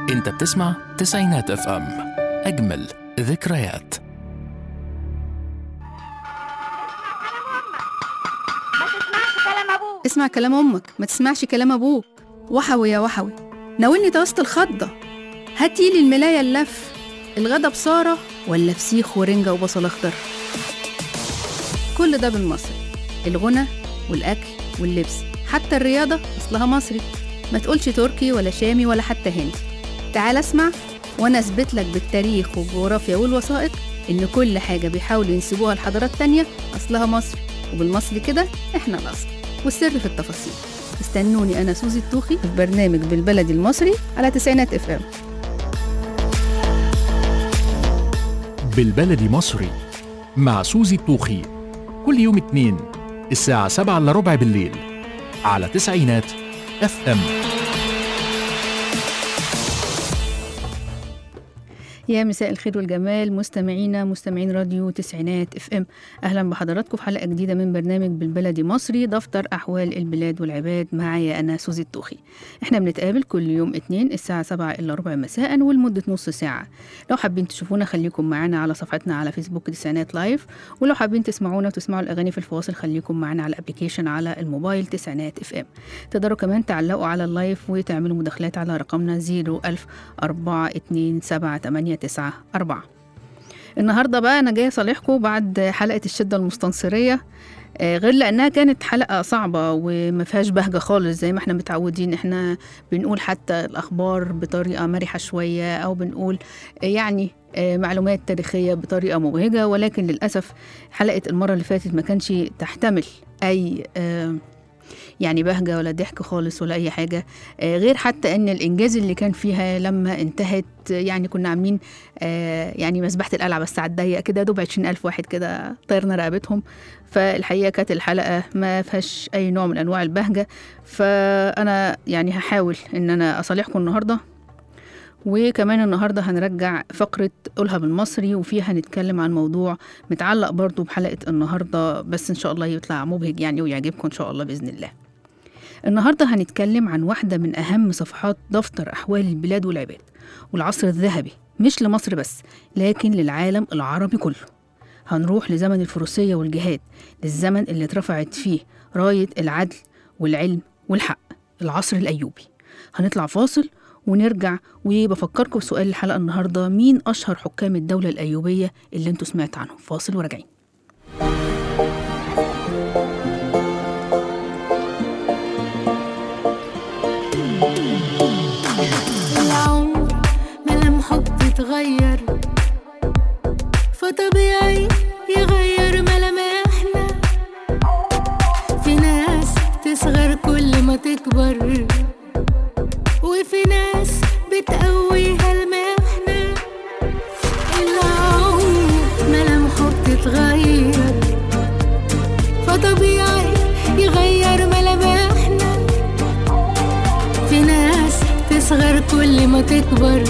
انت بتسمع تسعينات اف ام اجمل ذكريات اسمع كلام امك ما تسمعش كلام ابوك وحوي يا وحوي ناولني توسط الخضه هاتيلي الملايه اللف الغدا بصاره ولا فسيخ ورنجه وبصل اخضر كل ده بالمصري الغنى والاكل واللبس حتى الرياضه اصلها مصري ما تقولش تركي ولا شامي ولا حتى هندي تعال اسمع وانا اثبت لك بالتاريخ والجغرافيا والوثائق ان كل حاجه بيحاولوا ينسبوها لحضارات تانية اصلها مصري وبالمصري كده احنا الاصل والسر في التفاصيل استنوني انا سوزي الطوخي في برنامج بالبلدي المصري على تسعينات اف ام بالبلدي مصري مع سوزي الطوخي كل يوم اثنين الساعة سبعة إلا ربع بالليل على تسعينات اف ام يا مساء الخير والجمال مستمعينا مستمعين راديو تسعينات اف ام اهلا بحضراتكم في حلقه جديده من برنامج بالبلدي مصري دفتر احوال البلاد والعباد معايا انا سوزي الطوخي احنا بنتقابل كل يوم اتنين الساعه سبعة الا ربع مساء ولمده نص ساعه لو حابين تشوفونا خليكم معانا على صفحتنا على فيسبوك تسعينات لايف ولو حابين تسمعونا وتسمعوا الاغاني في الفواصل خليكم معانا على الابلكيشن على الموبايل تسعينات اف ام تقدروا كمان تعلقوا على اللايف وتعملوا مداخلات على رقمنا 01000 427 تسعة أربعة النهاردة بقى أنا جاية صالحكم بعد حلقة الشدة المستنصرية آه، غير لأنها كانت حلقة صعبة وما فيهاش بهجة خالص زي ما احنا متعودين احنا بنقول حتى الأخبار بطريقة مرحة شوية أو بنقول آه، يعني آه، معلومات تاريخية بطريقة مبهجة ولكن للأسف حلقة المرة اللي فاتت ما كانش تحتمل أي آه، يعني بهجة ولا ضحك خالص ولا أي حاجة آه، غير حتى أن الإنجاز اللي كان فيها لما انتهت يعني كنا عاملين آه، يعني مسبحة القلعة بس على الضيق كده دوب عشرين ألف واحد كده طيرنا رقبتهم فالحقيقة كانت الحلقة ما فيهاش أي نوع من أنواع البهجة فأنا يعني هحاول إن أنا أصالحكم النهاردة وكمان النهارده هنرجع فقرة قولها بالمصري وفيها هنتكلم عن موضوع متعلق برضو بحلقة النهارده بس إن شاء الله يطلع مبهج يعني ويعجبكم إن شاء الله بإذن الله. النهارده هنتكلم عن واحدة من أهم صفحات دفتر أحوال البلاد والعباد والعصر الذهبي مش لمصر بس لكن للعالم العربي كله. هنروح لزمن الفروسية والجهاد للزمن اللي اترفعت فيه راية العدل والعلم والحق العصر الأيوبي. هنطلع فاصل ونرجع وبفكركم بسؤال الحلقة النهاردة مين أشهر حكام الدولة الأيوبية اللي انتوا سمعت عنهم فاصل وراجعين العمر ملامحه بتتغير فطبيعي يغير ملامحنا في ناس تصغر كل ما تكبر وفي ناس بتقويها المحنة العمر ملامحه بتتغير فطبيعي يغير ملامحنا في ناس تصغر كل ما تكبر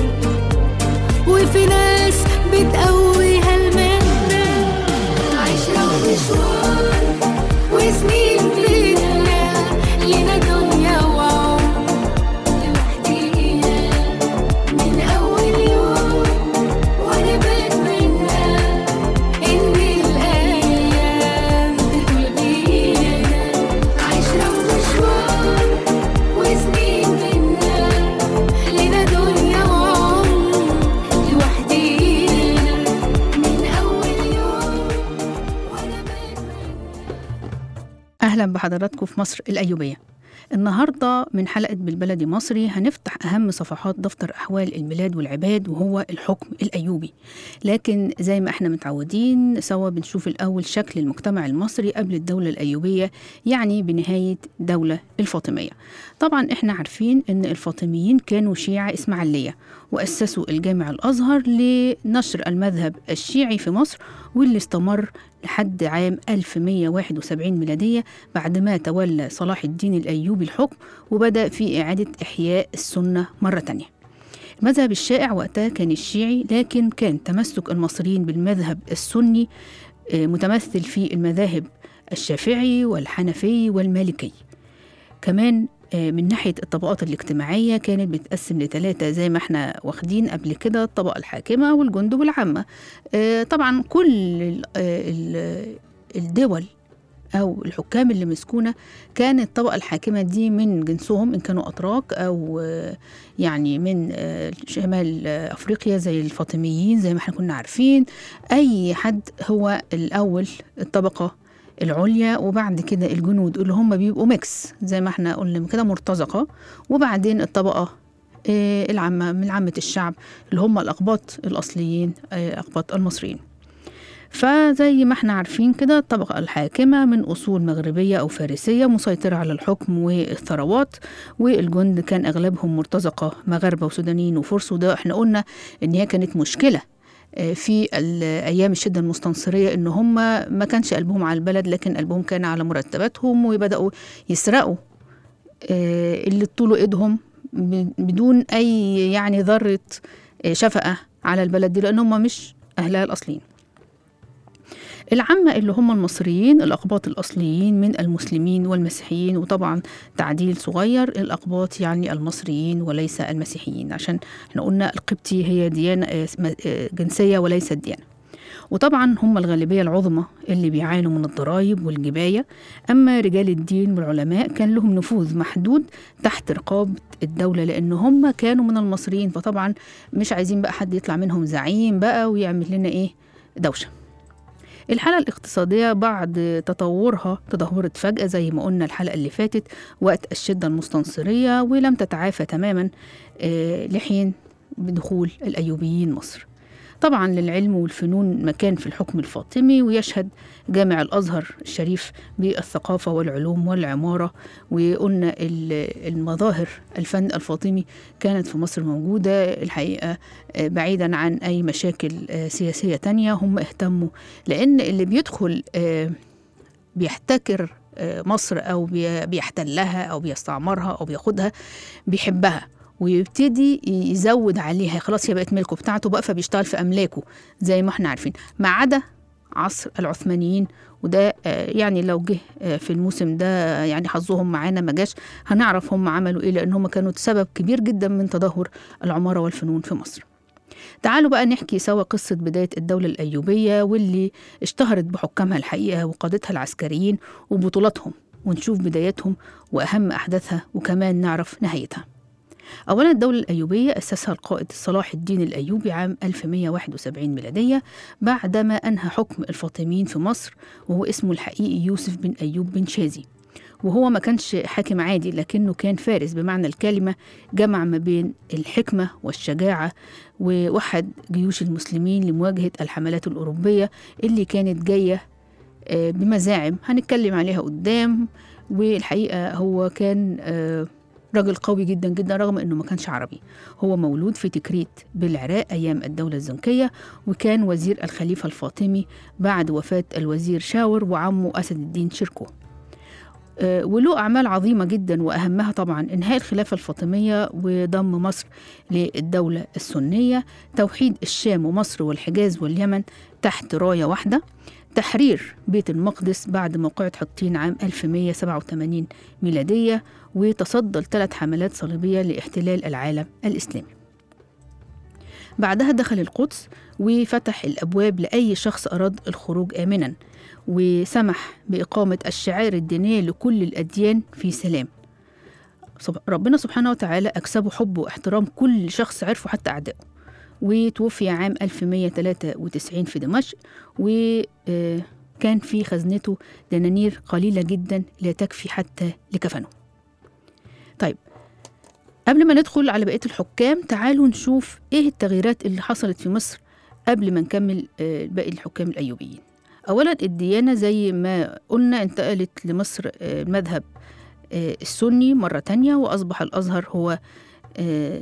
وفي ناس بتقويها المهنة عشرة ومشوار وسنين لينا لينا دنيا وعمر لوحدينا من أول يوم وأنا بتمنى إن الأيام تطول بينا عشرة ومشوار وسنين منا لنا دنيا وعمر لوحدينا من أول يوم وأنا بتمنى أهلا بحضراتكم في مصر الأيوبية النهاردة من حلقة بالبلدي مصري هنفتح أهم صفحات دفتر أحوال البلاد والعباد وهو الحكم الأيوبي لكن زي ما احنا متعودين سوا بنشوف الأول شكل المجتمع المصري قبل الدولة الأيوبية يعني بنهاية دولة الفاطمية طبعا احنا عارفين أن الفاطميين كانوا شيعة إسماعيلية وأسسوا الجامع الأزهر لنشر المذهب الشيعي في مصر واللي استمر لحد عام 1171 ميلادية بعدما تولى صلاح الدين الأيوبي الحكم وبدأ في إعادة إحياء السنة مرة تانية المذهب الشائع وقتها كان الشيعي لكن كان تمسك المصريين بالمذهب السني آه، متمثل في المذاهب الشافعي والحنفي والمالكي كمان آه، من ناحية الطبقات الاجتماعية كانت بتقسم لثلاثة زي ما احنا واخدين قبل كده الطبقة الحاكمة والجند والعامة آه، طبعا كل ال- آه، ال- الدول أو الحكام اللي مسكونة كانت الطبقة الحاكمة دي من جنسهم إن كانوا أتراك أو آه، يعني من آه، شمال آه، أفريقيا زي الفاطميين زي ما احنا كنا عارفين أي حد هو الأول الطبقة العليا وبعد كده الجنود اللي هم بيبقوا ميكس زي ما احنا قلنا كده مرتزقة وبعدين الطبقة آه، العامة من عامة الشعب اللي هم الأقباط الأصليين آه، الأقباط المصريين فزي ما احنا عارفين كده الطبقة الحاكمة من أصول مغربية أو فارسية مسيطرة على الحكم والثروات والجند كان أغلبهم مرتزقة مغاربة وسودانيين وفرس وده احنا قلنا إن هي كانت مشكلة آه، في ال- أيام الشدة المستنصرية إن هم ما كانش قلبهم على البلد لكن قلبهم كان على مرتباتهم وبدأوا يسرقوا آه، اللي طولوا إيدهم ب- بدون أي يعني ذرة آه، شفقة على البلد دي لأن هم مش أهلها الأصليين العامة اللي هم المصريين الأقباط الأصليين من المسلمين والمسيحيين وطبعا تعديل صغير الأقباط يعني المصريين وليس المسيحيين عشان احنا قلنا القبطي هي ديانة آه، اسم- آه، جنسية وليست ديانة وطبعا هم الغالبية العظمى اللي بيعانوا من الضرائب والجباية أما رجال الدين والعلماء كان لهم نفوذ محدود تحت رقابة الدولة لأن هم كانوا من المصريين فطبعا مش عايزين بقى حد يطلع منهم زعيم بقى ويعمل لنا إيه دوشة الحالة الاقتصادية بعد تطورها تدهورت فجأة زي ما قلنا الحلقة اللي فاتت وقت الشدة المستنصرية ولم تتعافى تماما آه، لحين بدخول الأيوبيين مصر طبعا للعلم والفنون مكان في الحكم الفاطمي ويشهد جامع الأزهر الشريف بالثقافة والعلوم والعمارة وقلنا ال- المظاهر الفن الفاطمي كانت في مصر موجودة الحقيقة آه، بعيدا عن أي مشاكل آه، سياسية تانية هم اهتموا لأن اللي بيدخل آه، بيحتكر آه، مصر أو بي- بيحتلها أو بيستعمرها أو بياخدها بيحبها ويبتدي يزود عليها خلاص هي بقت ملكه بتاعته بقى فبيشتغل في أملاكه زي ما احنا عارفين ما عدا عصر العثمانيين وده آه، يعني لو جه آه، في الموسم ده يعني حظهم معانا ما جاش هنعرف هم عملوا ايه لان هم كانوا سبب كبير جدا من تدهور العماره والفنون في مصر تعالوا بقى نحكي سوا قصة بداية الدولة الأيوبية واللي اشتهرت بحكامها الحقيقة وقادتها العسكريين وبطولاتهم ونشوف بدايتهم وأهم أحداثها وكمان نعرف نهايتها أولا الدولة الأيوبية أسسها القائد صلاح الدين الأيوبي عام 1171 ميلادية بعدما أنهى حكم الفاطميين في مصر وهو اسمه الحقيقي يوسف بن أيوب بن شازي وهو ما كانش حاكم عادي لكنه كان فارس بمعنى الكلمة جمع ما بين الحكمة والشجاعة ووحد جيوش المسلمين لمواجهة الحملات الأوروبية اللي كانت جاية آه، بمزاعم هنتكلم عليها قدام والحقيقة هو كان آه، راجل قوي جدا جدا رغم انه ما كانش عربي هو مولود في تكريت بالعراق ايام الدوله الزنكيه وكان وزير الخليفه الفاطمي بعد وفاه الوزير شاور وعمه اسد الدين شركو آه، وله أعمال عظيمة جدا وأهمها طبعا إنهاء الخلافة الفاطمية وضم مصر للدولة السنية توحيد الشام ومصر والحجاز واليمن تحت راية واحدة تحرير بيت المقدس بعد موقعة حطين عام 1187 ميلادية وتصدى لثلاث حملات صليبية لاحتلال العالم الإسلامي بعدها دخل القدس وفتح الأبواب لأي شخص أراد الخروج آمنا وسمح بإقامة الشعائر الدينية لكل الأديان في سلام سب- ربنا سبحانه وتعالى أكسبه حب واحترام كل شخص عرفه حتى أعدائه وتوفي عام 1193 في دمشق وكان في خزنته دنانير قليلة جدا لا تكفي حتى لكفنه طيب قبل ما ندخل على بقية الحكام تعالوا نشوف إيه التغييرات اللي حصلت في مصر قبل ما نكمل آه، باقي الحكام الأيوبيين أولا الديانة زي ما قلنا انتقلت لمصر آه، المذهب آه، السني مرة تانية وأصبح الأزهر هو آه،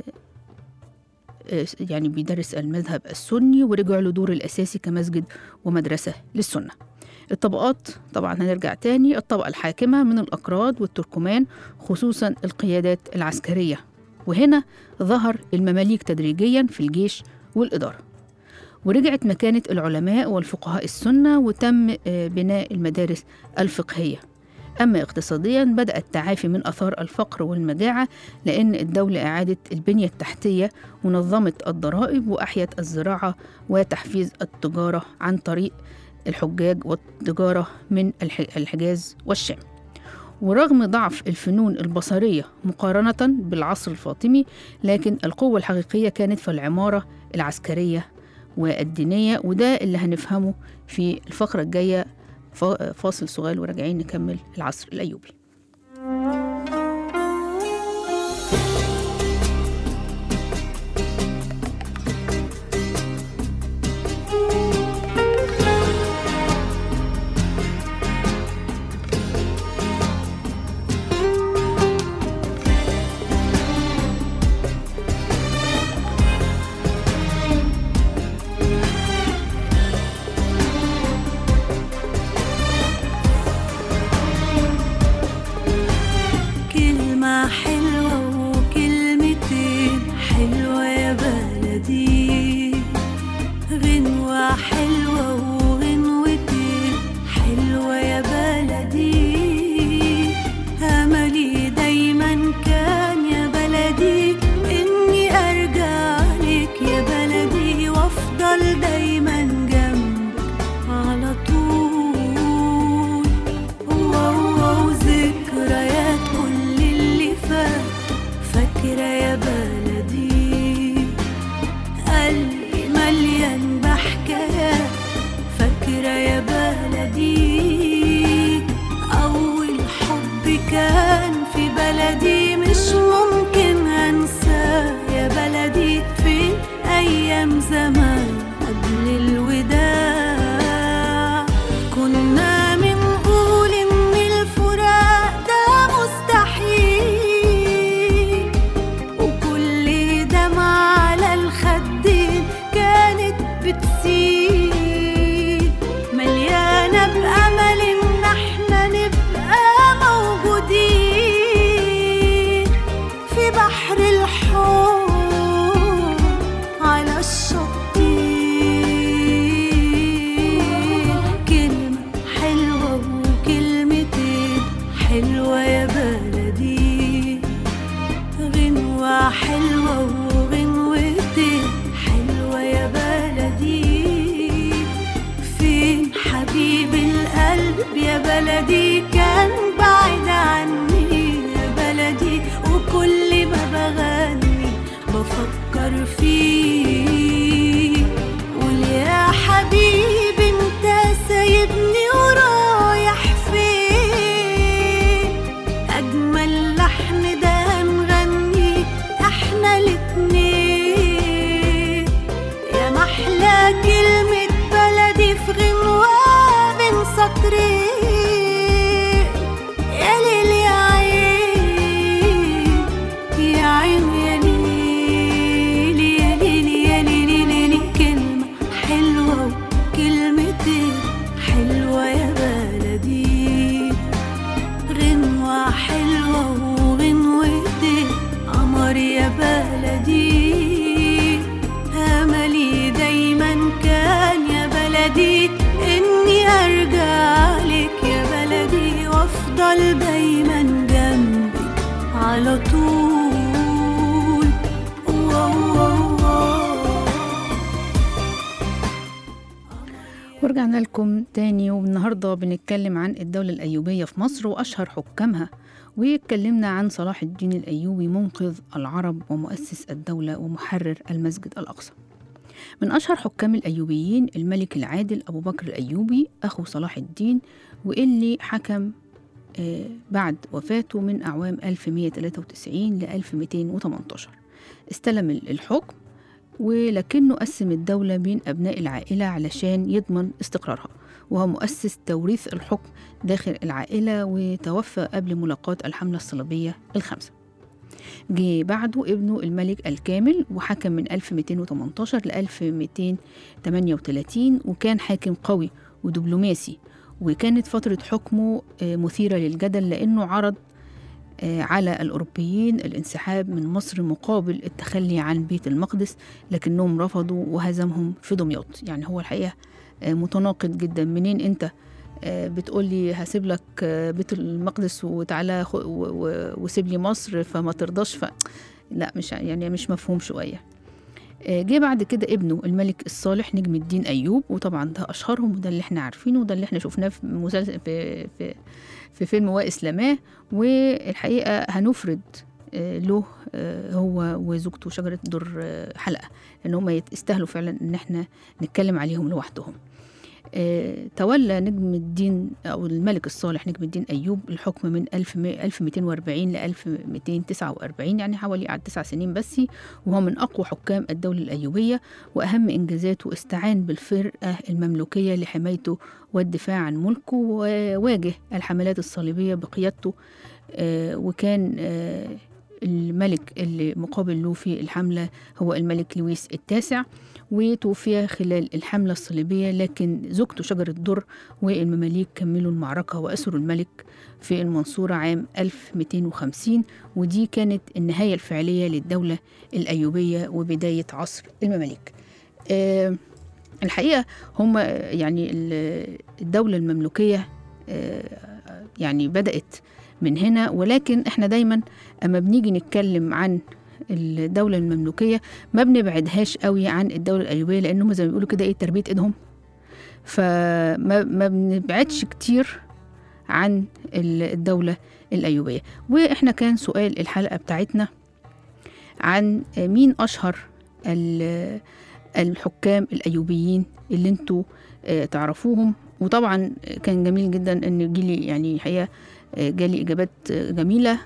آه، يعني بيدرس المذهب السني ورجع له دور الأساسي كمسجد ومدرسة للسنة الطبقات طبعا هنرجع تاني الطبقة الحاكمة من الأكراد والتركمان خصوصا القيادات العسكرية وهنا ظهر المماليك تدريجيا في الجيش والإدارة ورجعت مكانة العلماء والفقهاء السنة وتم آه، بناء المدارس الفقهية أما اقتصاديا بدأ التعافي من أثار الفقر والمجاعة لأن الدولة أعادت البنية التحتية ونظمت الضرائب وأحيت الزراعة وتحفيز التجارة عن طريق الحجاج والتجارة من الح- الحجاز والشام ورغم ضعف الفنون البصرية مقارنة بالعصر الفاطمي لكن القوة الحقيقية كانت في العمارة العسكرية والدينية وده اللي هنفهمه في الفقرة الجاية فا- فاصل صغير وراجعين نكمل العصر الأيوبي كلمة حلوة وكلمتين حلوة يا بلدي غنوة حلوة وغنوتين حلوة يا بلدي أملي دايما كان يا بلدي إني أرجع لك يا بلدي وأفضل دايما جنبك على طول واو ذكريات كل اللي فات فاكرة يا بلدي قلبي مليان بحكايات فاكرة يا بلدي أول حب كان في بلدي مش ممكن أنساه يا بلدي في أيام زمان قبل الوداع كنا بنقول إن الفراق ده مستحيل وكل دمعة على الخدين كانت بتسيل مليانة بأمل إن احنا نبقى موجودين في بحر الحب على الشطين كلمة حلوة وكلمتين حلوة يا بلدي غنوة حلوة وغنوتين حلوة يا بلدي فين حبيب القلب يا بلدي كان بعيد عني يا بلدي وكل ما بغني بفكر فيه قول يا حبيبي انت سايبني ورايح فين أجمل لحن ده هنغني احنا الاتنين يا محلى كلمة بلدي في غنوة بين سطرين يا ليل يا عين يا عين يا ليل يا ليل يا ليل يا ليل كلمة حلوة وكلمتين حلوة يا بلدي غنوة حلوة وغنوتين قمر يا بلدي أملي دايما كان يا بلدي إني أرجع لك يا بلدي وأفضل دايما جنبك على طول واو واو واو. ورجعنا لكم تاني والنهاردة بنتكلم عن الدولة الأيوبية في مصر وأشهر حكامها واتكلمنا عن صلاح الدين الأيوبي منقذ العرب ومؤسس الدولة ومحرر المسجد الأقصى من أشهر حكام الأيوبيين الملك العادل أبو بكر الأيوبي أخو صلاح الدين واللي حكم آه، بعد وفاته من أعوام 1193 ل 1218 استلم الحكم ولكنه قسم الدولة بين أبناء العائلة علشان يضمن استقرارها وهو مؤسس توريث الحكم داخل العائلة وتوفى قبل ملاقاة الحملة الصليبية الخامسة جه بعده ابنه الملك الكامل وحكم من 1218 ل 1238 وكان حاكم قوي ودبلوماسي وكانت فترة حكمه آه، مثيرة للجدل لأنه عرض آه، على الأوروبيين الانسحاب من مصر مقابل التخلي عن بيت المقدس لكنهم رفضوا وهزمهم في دمياط يعني هو الحقيقة آه، متناقض جدا منين أنت آه، بتقول لي هسيب لك آه، بيت المقدس وتعالى خ- و- و- وسيب لي مصر فما ترضاش ف... لا مش يعني مش مفهوم شويه آه، جه بعد كده ابنه الملك الصالح نجم الدين ايوب وطبعا ده اشهرهم وده اللي احنا عارفينه وده اللي احنا شفناه في مسلسل في في في فيلم واسلاماه والحقيقه هنفرد آه، له آه، هو وزوجته شجره در آه، حلقه ان هم يستاهلوا فعلا ان احنا نتكلم عليهم لوحدهم آه، تولى نجم الدين أو الملك الصالح نجم الدين أيوب الحكم من 1000 1240 ل 1249 يعني حوالي قعد تسع سنين بس وهو من أقوى حكام الدولة الأيوبية وأهم إنجازاته استعان بالفرقة المملوكية لحمايته والدفاع عن ملكه وواجه الحملات الصليبية بقيادته آه، وكان آه، الملك اللي مقابل له في الحملة هو الملك لويس التاسع وتوفي خلال الحملة الصليبية لكن زوجته شجرة در والمماليك كملوا المعركة وأسروا الملك في المنصورة عام 1250 ودي كانت النهاية الفعلية للدولة الأيوبية وبداية عصر المماليك آه، الحقيقة هم يعني ال- الدولة المملوكية آه، يعني بدأت من هنا ولكن احنا دايما اما بنيجي نتكلم عن الدولة المملوكية ما بنبعدهاش قوي عن الدولة الأيوبية لأنهم زي ما بيقولوا كده إيه تربية إيدهم فما ما بنبعدش كتير عن ال- الدولة الأيوبية وإحنا كان سؤال الحلقة بتاعتنا عن مين أشهر ال- الحكام الأيوبيين اللي انتوا آه، تعرفوهم وطبعا كان جميل جدا ان جيلي يعني الحقيقه آه، جالي اجابات آه، جميله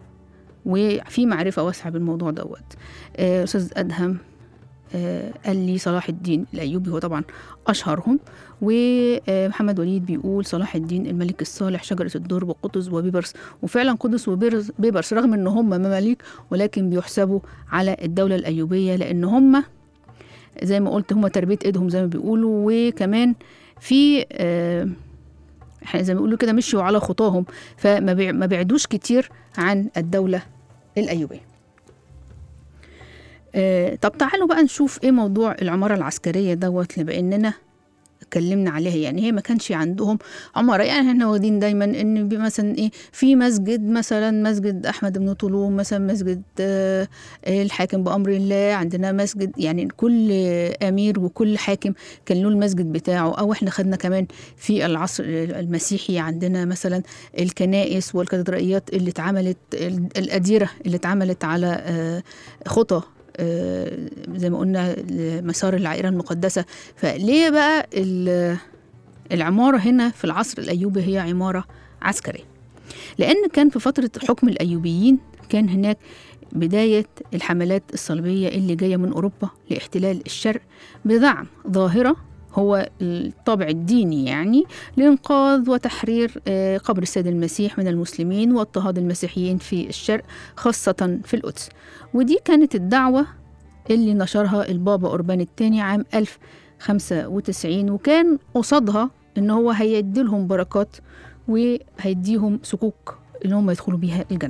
وفي معرفه واسعه بالموضوع دوت آه، استاذ ادهم آه، قال لي صلاح الدين الايوبي هو طبعا اشهرهم ومحمد وليد بيقول صلاح الدين الملك الصالح شجره الدر وقطز وبيبرس وفعلا قطز وبيبرس رغم ان هم مماليك ولكن بيحسبوا على الدوله الايوبيه لان هم زي ما قلت هم تربيه ايدهم زي ما بيقولوا وكمان في آه، احنا زي ما بيقولوا كده مشوا على خطاهم فما بيع- ما بعدوش كتير عن الدولة الأيوبية آه، طب تعالوا بقى نشوف ايه موضوع العمارة العسكرية دوت اللي بأننا اتكلمنا عليها يعني هي ما كانش عندهم عمارة يعني احنا واخدين دايما ان بي- مثلا ايه في مسجد مثلا مسجد احمد بن طولون مثلا مسجد آه، الحاكم بأمر الله عندنا مسجد يعني كل امير وكل حاكم كان له المسجد بتاعه او احنا خدنا كمان في العصر المسيحي عندنا مثلا الكنائس والكاتدرائيات اللي اتعملت ال- الأديرة اللي اتعملت على آه، خطى آه، زي ما قلنا مسار العائلة المقدسة فليه بقى ال- العمارة هنا في العصر الأيوبي هي عمارة عسكرية لأن كان في فترة حكم الأيوبيين كان هناك بداية الحملات الصليبية اللي جاية من أوروبا لاحتلال الشرق بدعم ظاهرة هو الطابع الديني يعني لإنقاذ وتحرير آه، قبر السيد المسيح من المسلمين واضطهاد المسيحيين في الشرق خاصة في القدس ودي كانت الدعوة اللي نشرها البابا أوربان الثاني عام 1095 وكان قصادها إن هو هيديلهم بركات وهيديهم سكوك إن هم يدخلوا بيها الجنة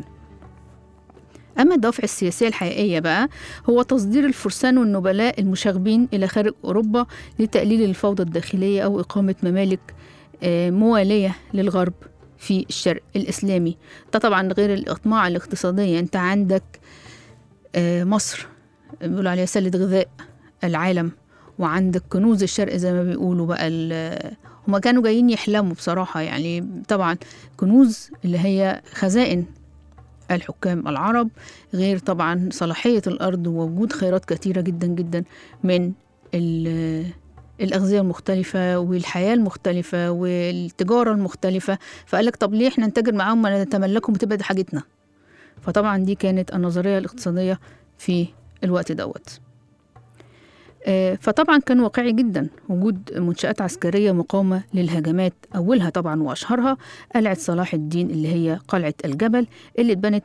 أما الدوافع السياسية الحقيقية بقى هو تصدير الفرسان والنبلاء المشاغبين إلى خارج أوروبا لتقليل الفوضى الداخلية أو إقامة ممالك آه، موالية للغرب في الشرق الإسلامي ده طبعا غير الإطماع الاقتصادية أنت عندك آه، مصر بيقولوا عليها سلة غذاء العالم وعندك كنوز الشرق زي ما بيقولوا بقى ال- هما كانوا جايين يحلموا بصراحة يعني طبعا كنوز اللي هي خزائن الحكام العرب غير طبعا صلاحية الأرض ووجود خيرات كثيرة جدا جدا من ال- الأغذية المختلفة والحياة المختلفة والتجارة المختلفة فقال لك طب ليه احنا نتاجر معاهم ما نتملكهم وتبقى دي حاجتنا فطبعا دي كانت النظرية الاقتصادية في الوقت دوت آه، فطبعا كان واقعي جدا وجود منشآت عسكرية مقاومة للهجمات أولها طبعا وأشهرها قلعة صلاح الدين اللي هي قلعة الجبل اللي اتبنت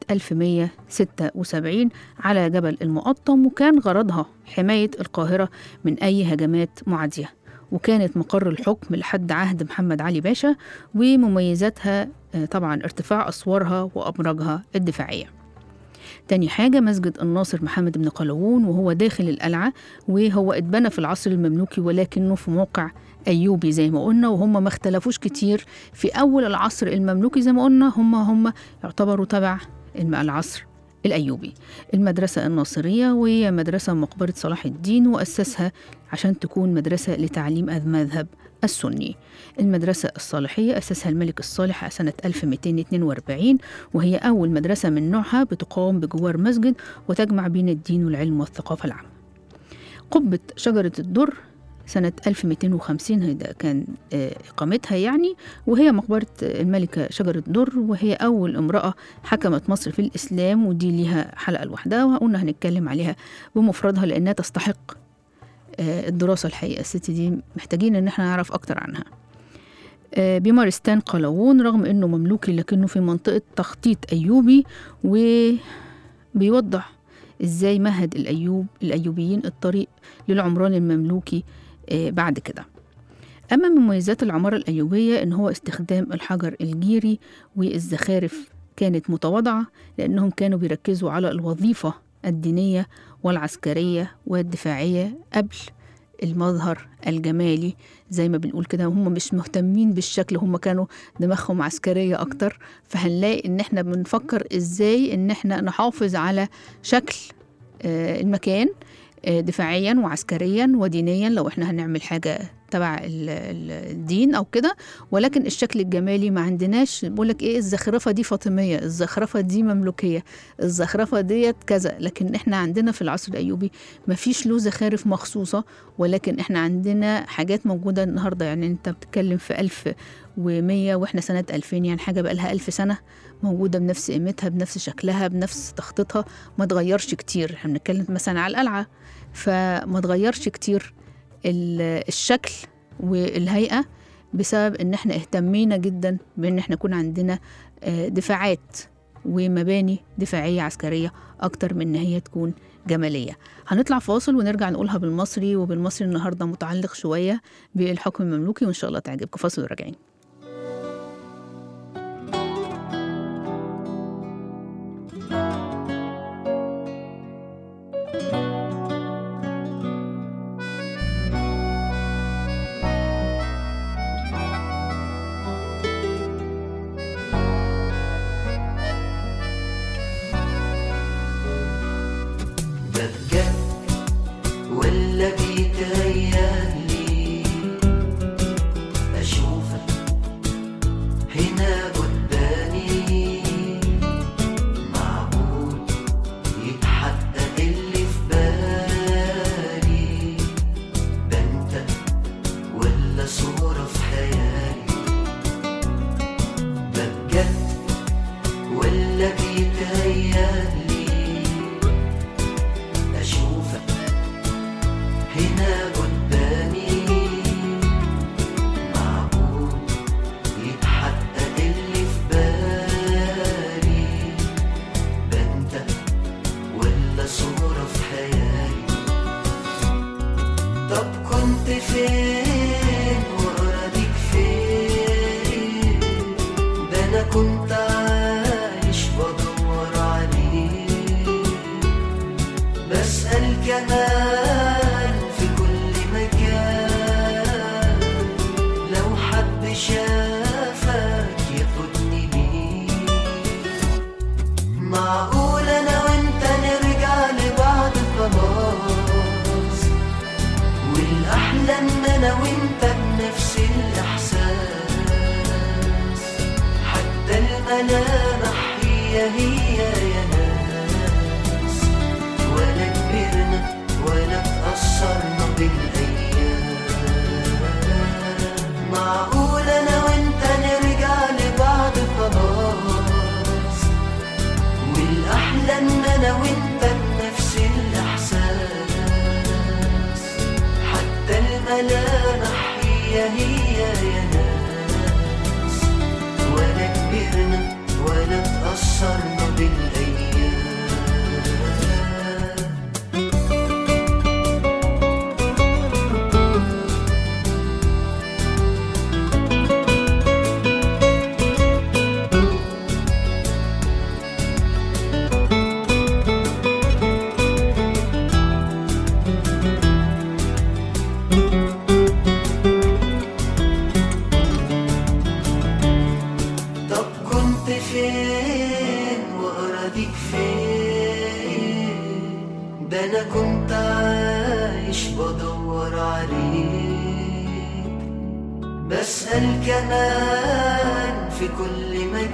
1176 على جبل المقطم وكان غرضها حماية القاهرة من أي هجمات معادية وكانت مقر الحكم لحد عهد محمد علي باشا ومميزاتها آه، طبعا ارتفاع أسوارها وأبراجها الدفاعية تاني حاجة مسجد الناصر محمد بن قلاوون وهو داخل القلعة وهو اتبنى في العصر المملوكي ولكنه في موقع أيوبي زي ما قلنا وهم ما اختلفوش كتير في أول العصر المملوكي زي ما قلنا هم هم يعتبروا تبع الم- العصر الأيوبي المدرسة الناصرية وهي مدرسة مقبرة صلاح الدين وأسسها عشان تكون مدرسة لتعليم المذهب السني المدرسة الصالحية أسسها الملك الصالح سنة 1242 وهي أول مدرسة من نوعها بتقام بجوار مسجد وتجمع بين الدين والعلم والثقافة العامة قبة شجرة الدر سنة 1250 هي ده كان آه، إقامتها يعني وهي مقبرة الملكة شجرة در وهي أول امرأة حكمت مصر في الإسلام ودي ليها حلقة لوحدها وقلنا هنتكلم عليها بمفردها لأنها تستحق آه، الدراسة الحقيقة الست دي محتاجين إن احنا نعرف أكتر عنها آه، بمارستان قلاوون رغم إنه مملوكي لكنه في منطقة تخطيط أيوبي وبيوضح إزاي مهد الأيوب الأيوبيين الطريق للعمران المملوكي آه، بعد كده أما من مميزات العمارة الأيوبية إن هو استخدام الحجر الجيري والزخارف كانت متواضعة لأنهم كانوا بيركزوا على الوظيفة الدينية والعسكرية والدفاعية قبل المظهر الجمالي زي ما بنقول كده هم مش مهتمين بالشكل هم كانوا دماغهم عسكرية أكتر فهنلاقي إن إحنا بنفكر إزاي إن إحنا نحافظ على شكل آه، المكان آه، دفاعيا وعسكريا ودينيا لو احنا هنعمل حاجة تبع ال- ال- الدين او كده ولكن الشكل الجمالي ما عندناش بقول لك ايه الزخرفه دي فاطميه الزخرفه دي مملوكيه الزخرفه ديت كذا لكن احنا عندنا في العصر الايوبي ما فيش له زخارف مخصوصه ولكن احنا عندنا حاجات موجوده النهارده يعني انت بتتكلم في 1100 واحنا سنه 2000 يعني حاجه بقى لها 1000 سنه موجوده بنفس قيمتها بنفس شكلها بنفس تخطيطها ما تغيرش كتير احنا بنتكلم مثلا على القلعه فما تغيرش كتير ال- الشكل والهيئة بسبب ان احنا اهتمينا جدا بان احنا يكون عندنا آه، دفاعات ومباني دفاعية عسكرية أكتر من إن هي تكون جمالية هنطلع فاصل ونرجع نقولها بالمصري وبالمصري النهاردة متعلق شوية بالحكم المملوكي وإن شاء الله تعجبكم فاصل وراجعين ده بجد ولا بيتهيألي أشوفك هنا قدامي معقول يتحقق اللي في بالي ده انت ولا صورة في خيالي ده بجد ولا بيتهيألي أشوفك هنا قدامي معقول يتحقق اللي في بالي ده انت ولا صورة في خيالي طب كنت فين وأراضيك فين ده أنا كنت عايش بدور عليك بسأل كمان في كل مكان لو حد شافك ياخدني ليه معقول انا وانت نرجع لبعض خلاص والاحلى ان انا وانت بنفس الاحساس حتى الملامح هي هي يا ناس ولا كبرنا ولا تأثرنا بالأيام معقول أنا وأنت نرجع لبعض خلاص والأحلى إن أنا وأنت بنفس الإحساس حتى الملامح هي هي يا ناس ولا كبرنا ولا تأثرنا بالأيام نسيك فين ده انا كنت عايش بدور عليك بسأل كمان في كل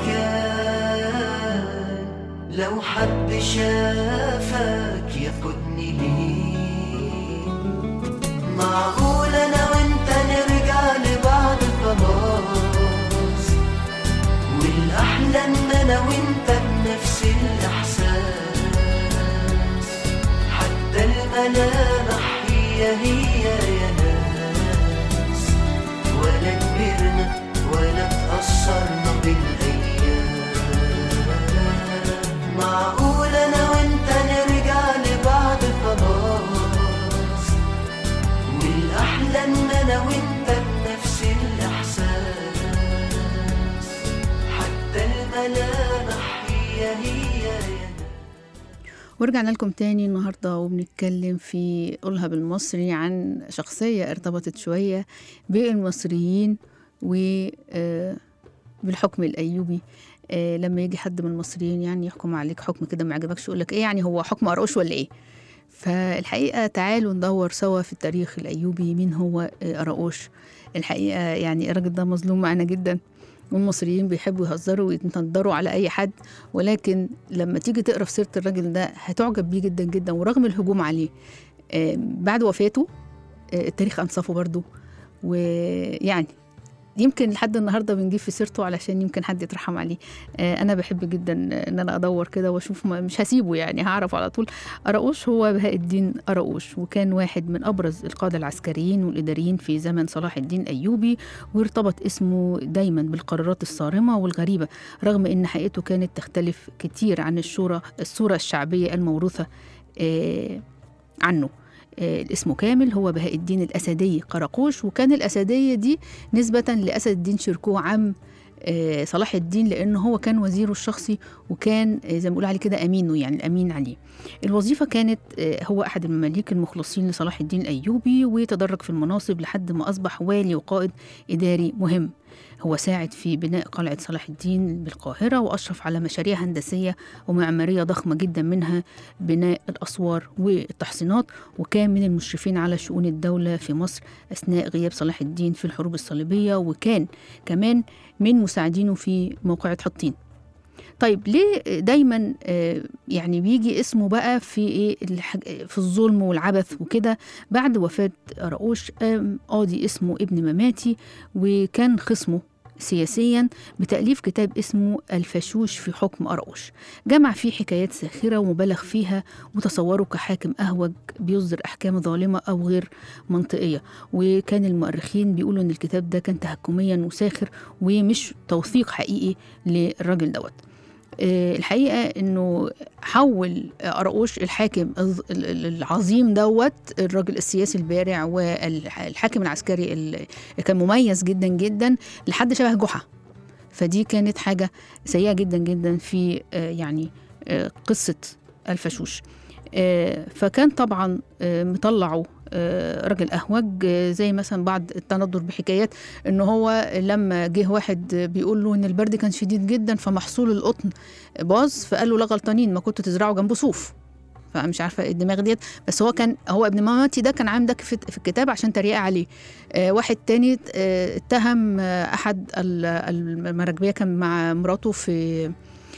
مكان لو حد شافك ياخدني ليه معقول انا وانت نرجع لبعض خلاص والاحلى ان انا وانت بنفس الاحساس حتى الملامح هي هي يا ناس ولا كبرنا ولا تأثرنا بالايام معقول انا وانت نرجع لبعض خلاص والأحلى إن أنا وأنت بنفس الإحساس حتى الملامح هي هي يا ورجعنا لكم تاني النهاردة وبنتكلم في قولها بالمصري عن شخصية ارتبطت شوية بالمصريين وبالحكم الأيوبي آه، لما يجي حد من المصريين يعني يحكم عليك حكم كده ما عجبكش يقول لك ايه يعني هو حكم قرقوش ولا ايه فالحقيقة تعالوا ندور سوا في التاريخ الأيوبي مين هو آه، قرقوش الحقيقة يعني الراجل ده مظلوم معانا جدا والمصريين بيحبوا يهزروا ويتندروا على أي حد ولكن لما تيجي تقرا في سيرة الراجل ده هتعجب بيه جدا جدا ورغم الهجوم عليه آه، بعد وفاته آه، التاريخ أنصفه برضه ويعني يمكن لحد النهارده بنجيب في سيرته علشان يمكن حد يترحم عليه آه، انا بحب جدا ان انا ادور كده واشوف ما- مش هسيبه يعني هعرف على طول أراؤوش هو بهاء الدين أراؤوش وكان واحد من أبرز القادة العسكريين والإداريين في زمن صلاح الدين أيوبي وارتبط اسمه دايما بالقرارات الصارمة والغريبة رغم أن حقيقته كانت تختلف كتير عن الشورى الصورة الشعبية الموروثة آه، عنه آه، اسمه كامل هو بهاء الدين الأسدي قرقوش وكان الأسدية دي نسبة لأسد الدين شركوه عم آه، صلاح الدين لأنه هو كان وزيره الشخصي وكان آه، زي ما بيقول عليه كده أمينه يعني الأمين عليه الوظيفة كانت آه، هو أحد المماليك المخلصين لصلاح الدين الأيوبي وتدرج في المناصب لحد ما أصبح والي وقائد إداري مهم هو ساعد في بناء قلعة صلاح الدين بالقاهرة وأشرف على مشاريع هندسية ومعمارية ضخمة جدا منها بناء الأسوار والتحصينات وكان من المشرفين على شؤون الدولة في مصر أثناء غياب صلاح الدين في الحروب الصليبية وكان كمان من مساعدينه في موقعة حطين طيب ليه دايما آه، يعني بيجي اسمه بقى في ايه الحاج- في الظلم والعبث وكده بعد وفاة رؤوش قام قاضي اسمه ابن مماتي وكان خصمه سياسيا بتأليف كتاب اسمه الفشوش في حكم أرقوش جمع فيه حكايات ساخرة ومبالغ فيها وتصوره كحاكم أهوج بيصدر أحكام ظالمة أو غير منطقية وكان المؤرخين بيقولوا إن الكتاب ده كان تهكميا وساخر ومش توثيق حقيقي للراجل دوت آه، الحقيقه انه حول أرقوش الحاكم الظ- ال- ال- العظيم دوت الراجل السياسي البارع والحاكم العسكري اللي كان مميز جدا جدا لحد شبه جحا فدي كانت حاجه سيئه جدا جدا في آه، يعني آه، قصه الفشوش آه، فكان طبعا آه، مطلعه آه، راجل اهوج آه، زي مثلا بعض التندر بحكايات ان هو لما جه واحد بيقول له ان البرد كان شديد جدا فمحصول القطن باظ فقال له لا غلطانين ما كنتوا تزرعوا جنبه صوف فمش عارفه إيه الدماغ ديت بس هو كان هو ابن مامتي ده كان عامل ده في في الكتاب عشان تريقه عليه آه واحد تاني آه اتهم آه احد ال- المراكبيه كان مع مراته في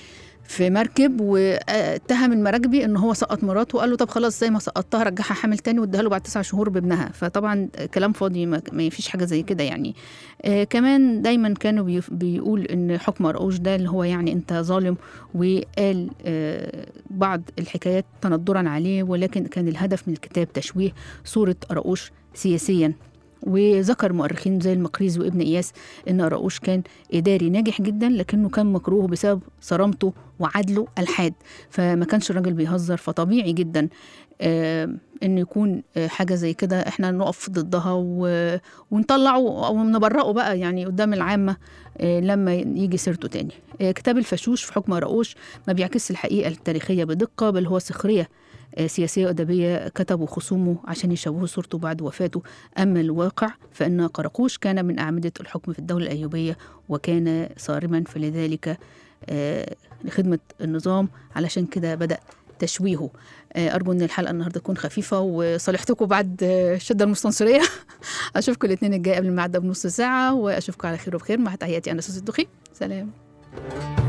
في مركب واتهم المراكبي ان هو سقط مراته وقال له طب خلاص زي ما سقطتها رجعها حامل تاني واداها له بعد تسع شهور بابنها فطبعا كلام فاضي ما ما فيش حاجه زي كده يعني آه كمان دايما كانوا بيف- بيقول ان حكم رؤوش ده اللي هو يعني انت ظالم وقال آه بعض الحكايات تندرا عليه ولكن كان الهدف من الكتاب تشويه صوره رؤوش سياسيا وذكر مؤرخين زي المقريزي وابن اياس ان رؤوش كان اداري ناجح جدا لكنه كان مكروه بسبب صرامته وعدله الحاد فما كانش الراجل بيهزر فطبيعي جدا آه انه يكون آه حاجه زي كده احنا نقف ضدها و... ونطلعه او نبرئه بقى يعني قدام العامه آه لما يجي سيرته تاني آه كتاب الفشوش في حكم رؤوش ما بيعكس الحقيقه التاريخيه بدقه بل هو سخريه آه، سياسية وأدبية كتبوا خصومه عشان يشوهوا صورته بعد وفاته أما الواقع فإن قرقوش كان من أعمدة الحكم في الدولة الأيوبية وكان صارما فلذلك آه، لخدمة النظام علشان كده بدأ تشويهه آه، أرجو إن الحلقة النهاردة تكون خفيفة وصالحتكم بعد آه، الشدة المستنصرية أشوفكم الاثنين الجاي قبل الميعاد ده بنص ساعة وأشوفكم على خير وبخير مع تحياتي أنا سوسي الدخي سلام